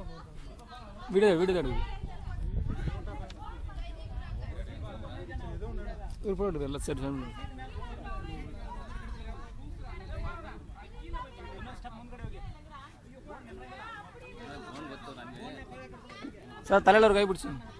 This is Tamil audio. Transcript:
வீடு வீடு தான் எடுக்குது ஒரு ஃபோட்டோ எடுக்குது எல்லாம் சரி ஃபேமிலி சார் தலையில் ஒரு கை பிடிச்சி